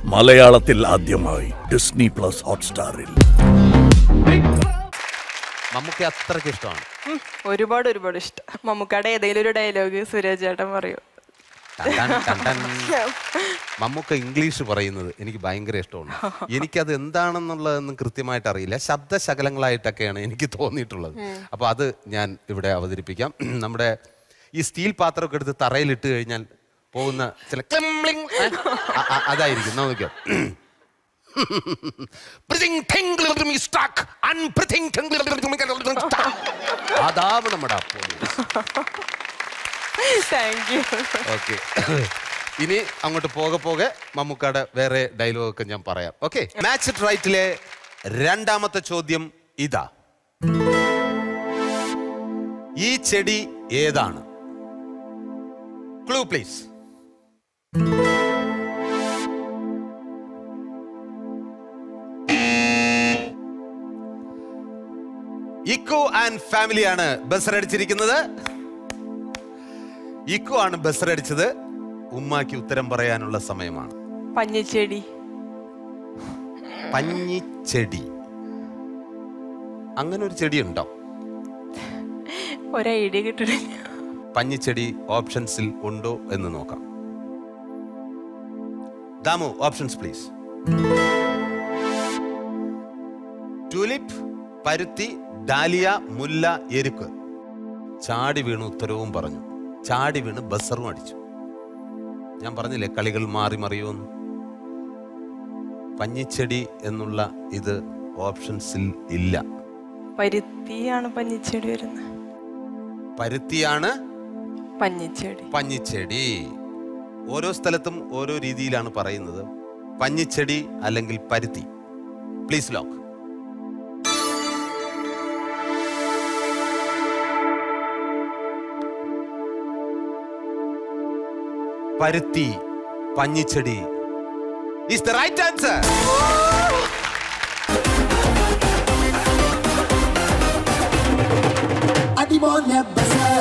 മലയാളത്തിൽ ആദ്യമായി Disney plus ഹോട്ട്സ്റ്റാറിൽ Mammookka അത്രയ്ക്ക് ഇഷ്ടമാണ് ഉം, ഒരുപാട് ഒരുപാട് ഇഷ്ടം മമ്മൂക്കയുടെ ഏതെങ്കിലും ഒരു ഡയലോഗ് സുരേഷ് ചേട്ടൻ പറയൂ ടൺ ടൺ ടൺ ടൺ. മമ്മൂക്ക ഇംഗ്ലീഷ് പറയുന്നത് എനിക്ക് ഭയങ്കര ഇഷ്ടമാണ് എനിക്കത് എന്താണെന്നുള്ളതൊന്നും കൃത്യമായിട്ട് അറിയില്ല ശബ്ദശകലങ്ങളായിട്ടൊക്കെയാണ് എനിക്ക് തോന്നിയിട്ടുള്ളത് അപ്പോൾ അത് ഞാൻ ഇവിടെ അവതരിപ്പിക്കാം നമ്മുടെ ഈ സ്റ്റീൽ പാത്രമൊക്കെ എടുത്ത് തറയിലിട്ട് കഴിഞ്ഞാൽ പോകുന്ന ചില ക്ലിംഗ്ലിംഗ്, ഏ? അ- അ- അതായിരിക്കും നോക്കിയോ Breathing, tingling, stuck, unbreathing, tingling, stuck. അതാവും നമ്മുടെ പോലീസ് താങ്ക് യു ഓക്കെ ഇനി അങ്ങോട്ട് പോകെ പോകെ മമ്മൂക്കാടെ വേറെ ഡയലോഗ് ഒക്കെ ഞാൻ പറയാം ഓക്കെ മാച്ച് ഇറ്റ് റൈറ്റിലെ രണ്ടാമത്തെ ചോദ്യം ഇതാ ഈ ചെടി ഏതാണ് ക്ലൂ പ്ലീസ് ഇക്കോ ആൻഡ് ഫാമിലിയാണ് ബസർ അടിച്ചിരിക്കുന്നത് ഇക്കോ ആണ് ബസർ അടിച്ചത് ഉമ്മാക്ക് ഉത്തരം പറയാനുള്ള സമയമാണ് പഞ്ഞിച്ചെടി പഞ്ഞിച്ചെടി അങ്ങനെ ഒരു ചെടി ഉണ്ടോ ഒരു ഐഡിയ കിട്ടണില്ല പഞ്ഞിച്ചെടി ഓപ്ഷൻസിൽ ഉണ്ടോ എന്ന് നോക്കാം ദാമു ഓപ്ഷൻസ് പ്ലീസ് ട്യൂലിപ്പ് പരുത്തി ഡാലിയ മുല്ല എരുക്ക് ചാടി വീണ് ഉത്തരവും പറഞ്ഞു ചാടി വീണ് ബസറും അടിച്ചു ഞാൻ പറഞ്ഞില്ലേ കളികൾ മാറി മറിയുമെന്ന് പഞ്ഞിച്ചെടി എന്നുള്ള ഇത് ഓപ്ഷൻസിൽ ഇല്ല പരുത്തിയാണ് പഞ്ഞിച്ചെടി വരുന്നത് പരുത്തിയാണ് പഞ്ഞിച്ചെടി പഞ്ഞിച്ചെടി ഓരോ സ്ഥലത്തും ഓരോ രീതിയിലാണ് പറയുന്നത് പഞ്ഞിച്ചെടി അല്ലെങ്കിൽ പരുത്തി പ്ലീസ് ലോക്ക് പരുത്തി പഞ്ഞിച്ചെടി ഈസ് ദ റൈറ്റ് ആൻസർ അടിമോനെ ബസാർ